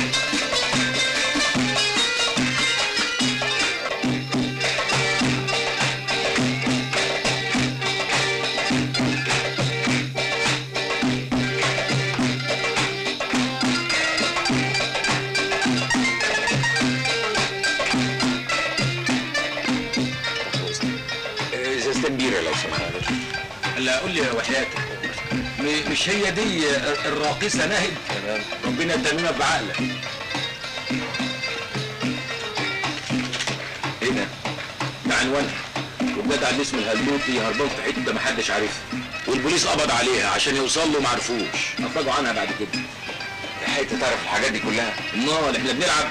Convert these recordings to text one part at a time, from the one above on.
ازازتين بيره لو سمحت لا قول لي وحياتك م- مش هي دي الراقصه ناهد تمام ربنا يتممها بعقلك ايه ده؟ ده عنوانها والجدع اللي اسمه الهلوتي هربان في حته محدش عارفها والبوليس قبض عليها عشان يوصل له معرفوش افرجوا عنها بعد كده لحقت تعرف الحاجات دي كلها امال احنا بنلعب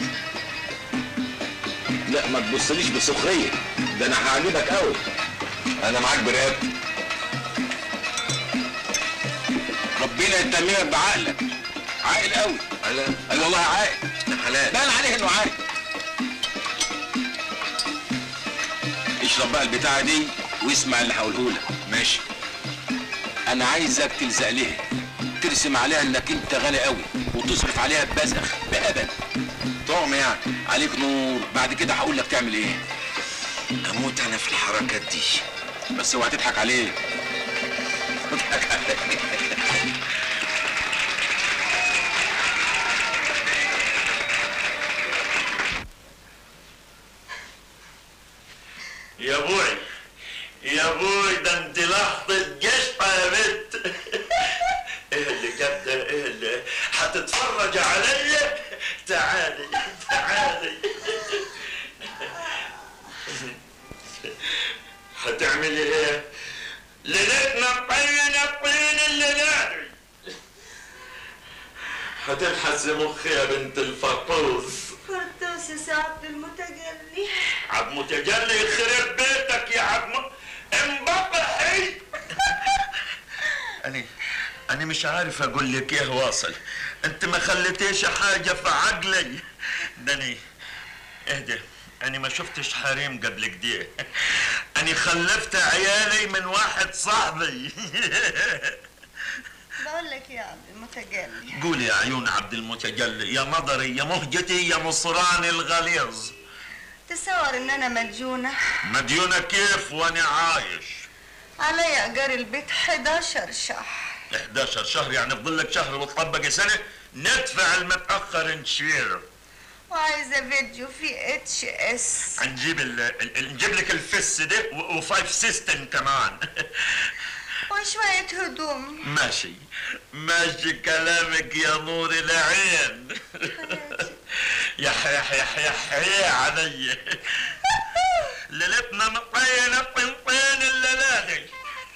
لا ما تبصليش بسخريه ده انا هعجبك قوي انا معاك برقبتي ربنا يتممها بعقلك عاقل قوي على قال والله عاقل ده حلال بان عليه انه عاقل اشرب بقى البتاعه دي واسمع اللي هقوله لك ماشي انا عايزك تلزق لها ترسم عليها انك انت غني قوي وتصرف عليها ببذخ بأبد طعم يعني عليك نور بعد كده هقول لك تعمل ايه اموت انا في الحركات دي بس اوعى تضحك عليه تضحك عليه يا بوي يا بوي ده انت لحظة جشطة يا بنت ايه اللي جاب ده ايه اللي هتتفرج عليا تعالي تعالي هتعملي ايه ليلتنا طين الطين الليلة هتلحس مخي يا بنت الفطوس فرطوس يا سعد المتجلي عبد متجلي يخرب بيتك يا عبد انبطحي أنا أنا مش عارف أقول لك إيه واصل أنت ما خليتيش حاجة في عقلي ده أنا اهدى أنا ما شفتش حريم قبل كده أنا خلفت عيالي من واحد صاحبي بقول لك يا عبد المتجلي قولي يا عيون عبد المتجلي يا مضري يا مهجتي يا مصراني الغليظ تصور ان انا مديونة مديونة كيف وأنا عايش علي ايجار البيت 11 شهر 11 شهر يعني فضل لك شهر وتطبق سنه ندفع المتاخر نشير وعايزة فيديو فيه اتش اس نجيب ال... ال... نجيب لك الفس ده و... وفايف سيستم كمان وشوية هدوم ماشي ماشي كلامك يا نور العين يا يا يا يا يا علي ليلتنا مطينة طنطين الليلة دي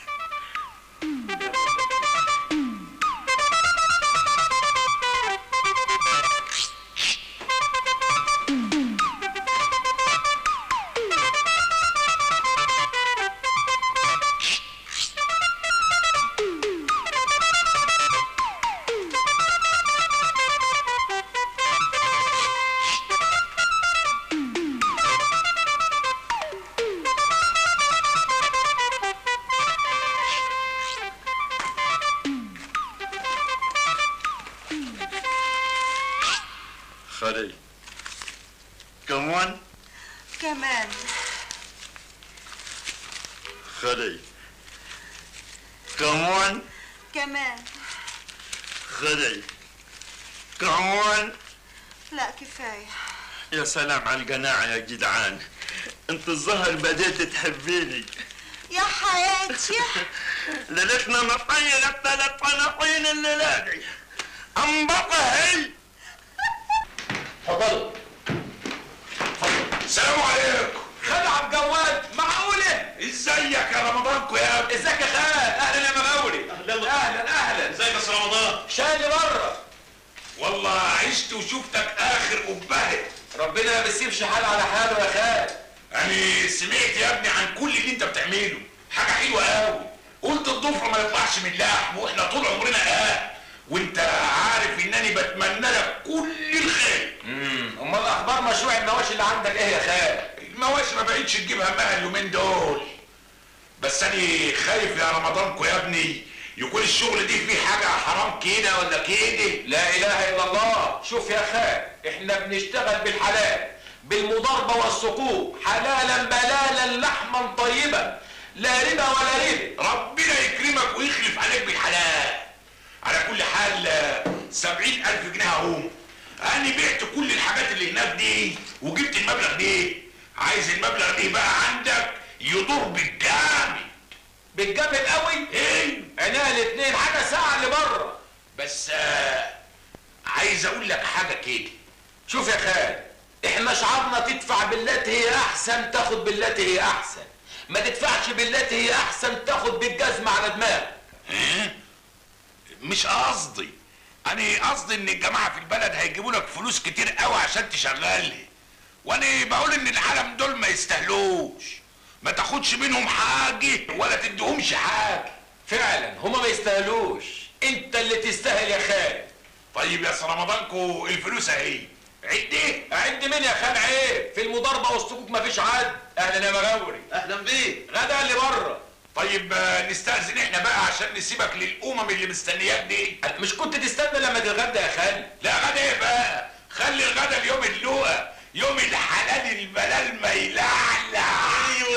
خلي كمان كمان خلي كمان كمان خلي كمان لا كفاية يا سلام على القناعة يا جدعان انت الظهر بديت تحبيني يا حياتي ليلتنا مطينة ثلاث طناطين الليلة دي انبطحي اتفضلوا السلام عليكم خلع الجواد معقوله ازيك يا رمضانكو يا ابني ازيك يا خال اهلا يا مغاوري اهلا اهلا ازيك يا رمضان شايل بره والله عشت وشفتك اخر قبهه ربنا ما بيسيبش حال على حاله يا خال يعني سمعت يا ابني عن كل اللي انت بتعمله حاجه حلوه قوي قلت الضفر ما يطلعش من لحم واحنا طول عمرنا اه وانت عارف انني بتمنى لك كل الخير امال اخبار مشروع المواشي اللي عندك ايه يا خال المواشي ما بقتش تجيب همها اليومين دول بس انا خايف يا رمضانكو يا ابني يكون الشغل دي فيه حاجه حرام كده ولا كده لا اله الا الله شوف يا خال احنا بنشتغل بالحلال بالمضاربه والسقوط حلالا بلالا لحما طيبا لا ربا ولا ربا ربنا يكرمك ويخلف عليك بالحلال على كل حال آه، سبعين ألف جنيه اهو أنا بعت كل الحاجات اللي هناك دي وجبت المبلغ دي عايز المبلغ دي بقى عندك يدور بالجامد بالجامد قوي ايه عينيها الاتنين حاجه ساعه اللي بره بس آه عايز اقول لك حاجه كده شوف يا خال احنا شعارنا تدفع بالتي هي احسن تاخد بالتي هي احسن ما تدفعش بالتي هي احسن تاخد بالجزمة على دماغك ها؟ مش قصدي انا قصدي ان الجماعه في البلد هيجيبوا لك فلوس كتير قوي عشان تشغلني وانا بقول ان العالم دول ما يستاهلوش ما تاخدش منهم حاجه ولا تديهمش حاجه فعلا هما ما يستاهلوش انت اللي تستاهل يا خال طيب يا سلام رمضانكو الفلوس اهي عدي عد مين يا خال عيب في المضاربة والسقوط مفيش عد اهلا يا مغاوري اهلا بيك غدا اللي بره طيب آه، نستأذن احنا بقى عشان نسيبك للأمم اللي مستنياك دي مش كنت تستنى لما تتغدى يا خال لا غدا ايه بقى خلي الغدا اليوم اللقا يوم الحلال البلال ما يلعلع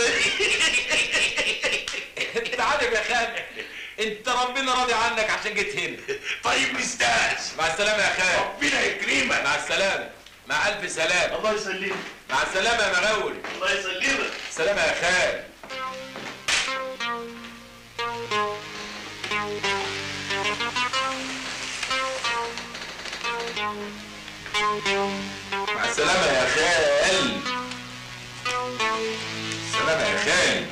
انت عارف يا خال انت ربنا راضي عنك عشان جيت هنا طيب نستأذن مع السلامة يا خال ربنا يكرمك مع السلامة مع ألف سلام الله يسلمك مع السلامة يا مغاوري الله يسلمك سلامة يا خال مع السلامة يا خال سلامة يا خال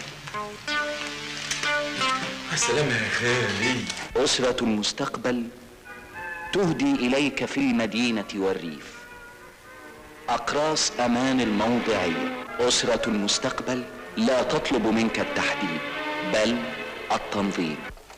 مع السلامة يا خالي أسرة المستقبل تهدي إليك في المدينة والريف أقراص أمان الموضعية أسرة المستقبل لا تطلب منك التحديد بل التنظيم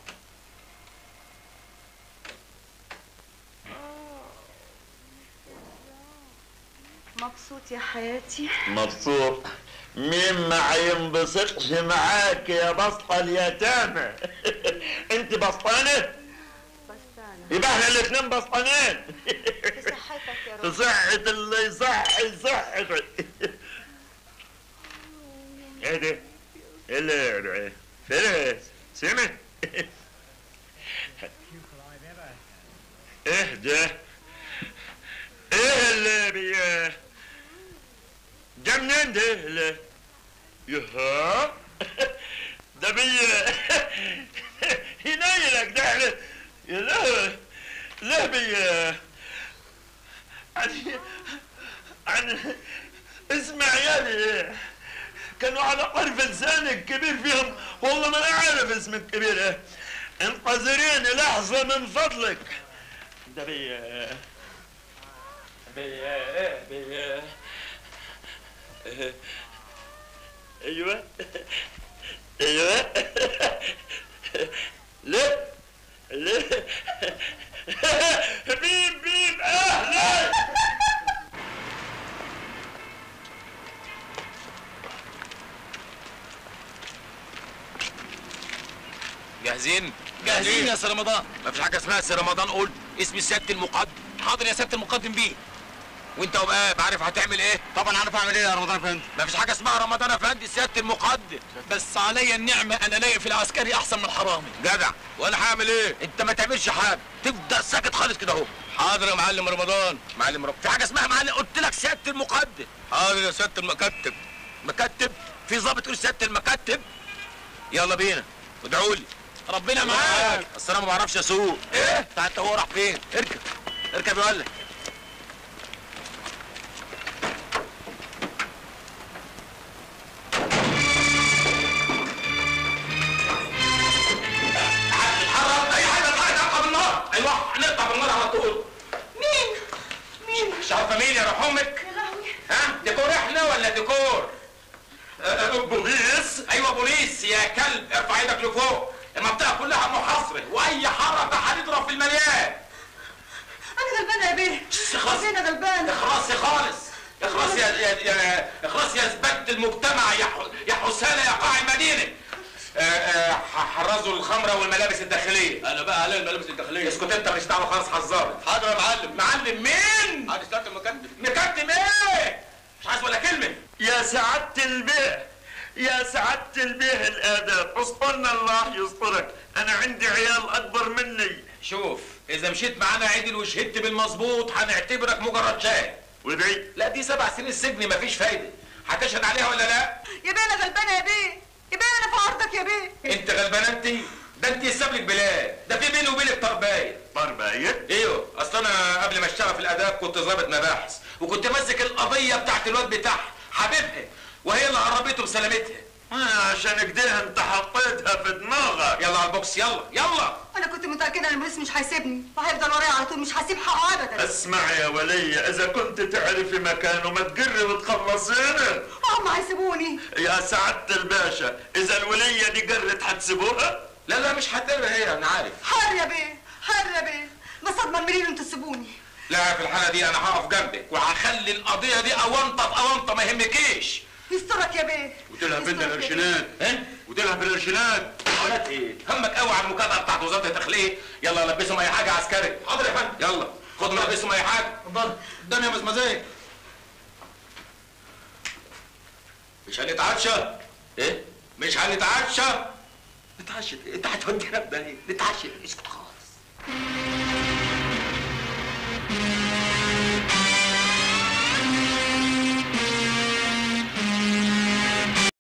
مبسوط يا حياتي مبسوط مين ما ينبسطش معاك يا بسطة اليتامى انت بسطانة بستانة يبقى احنا الاتنين بسطانين في صحتك يا في رب صحة اللي يصحي صحتك ايه ده؟ ايه اللي فلس سمع ايه ده؟ ايه اللي بي ده منين ده اللي يها ده بي ينيلك ده يا لا لا بي عن عن اسمع يا كانوا على طرف لسان الكبير فيهم والله ما انا عارف اسم الكبير ايه انتظريني لحظة من فضلك ده بي بي بي ايوه ايوه لا لا بيب بيب اهلا جاهزين؟ جاهزين يا سي رمضان مفيش حاجة اسمها سي رمضان قول اسمي سيادة المقدم حاضر يا سياده المقدم بيه وانت وبقى عارف هتعمل ايه؟ طبعا عارف اعمل ايه يا رمضان فندم مفيش حاجة اسمها رمضان افندي سيادة المقدم بس عليا النعمه انا لاقي في العسكري احسن من الحرامي جدع وانا هعمل ايه؟ انت ما تعملش حاجة تفضل ساكت خالص كده اهو حاضر يا معلم رمضان معلم رب في حاجة اسمها معلم قلت لك سيادة المقدم حاضر يا سياده المكتب مكتب في ضابط يقول سيادة المكتب يلا بينا ادعوا لي ربنا معاك اصل انا ما بعرفش اسوق ايه انت هو راح فين اركب اركب يا ولد اتحرك اي حاجه اتحرك اقطع بالنار ايوه هنقطع بالنار على طول مين مين مش عارفه مين يا روح امك يا لهوي ها ديكور احنا ولا ديكور أه، أه، بوليس ايوه بوليس يا كلب ارفع ايدك لفوق المنطقه كلها محاصره واي حركه هنضرب في المليان انا غلبانه يا بيه خلاص. انا غلبانه اخرسي خالص اخرسي يا يا يا اخرسي يا زبدة المجتمع يا ح- يا حسالة يا قاع المدينة آه، آه، ح- حرزوا الخمره والملابس الداخليه انا بقى علي الملابس الداخليه اسكت انت مش دعوه خالص حذرت حاضر يا معلم معلم مين؟ عاد اشتغلت المكان مكتم ايه؟ مش عايز ولا كلمه يا سعادة البيه يا سعادة البيه الآداب اصبرنا الله يسترك أنا عندي عيال أكبر مني شوف اذا مشيت معانا عدل وشهدت بالمظبوط هنعتبرك مجرد شاهد ودي لا دي سبع سنين سجن مفيش فايده هتشهد عليها ولا لا؟ يا بيه انا غلبانه يا بيه يا بيه انا في عرضك يا بيه انت غلبانه انت ده انت يساب لك بلاد ده في بيني وبينك طربايه طرباية ايوه اصل انا قبل ما اشتغل في الاداب كنت ضابط مباحث وكنت ماسك القضيه بتاعت الواد بتاعها حبيبها وهي اللي قربته بسلامتها آه عشان كده انت حطيتها في دماغك يلا على البوكس يلا يلا انا كنت متاكده ان البوليس مش هيسيبني وهيفضل ورايا على طول مش هسيب حقه ابدا اسمع يا ولية اذا كنت تعرفي مكانه ما تقري وتخلصينه هم هيسيبوني يا سعادة الباشا اذا الولية دي قرت حتسيبوها لا لا مش هتقدر هي انا عارف حر يا بيه حر يا بيه بس اضمن منين انتوا تسيبوني لا في الحاله دي انا هقف جنبك وهخلي القضيه دي اونطه في اونطه ما يهمكيش يسترك يا بيه وتلها فين يسترك يا بيه. القرشينات ها وتلها في القرشينات حالات ايه همك قوي على المكافاه بتاعت وزاره الداخليه يلا لبسهم اي حاجه عسكري حاضر يا فندم يلا خد لبسهم اي حاجه اتفضل قدام يا مزمزيه مش هنتعشى ايه مش هنتعشى نتعشى انت هتودينا في ده ليه نتعشى اسكت خالص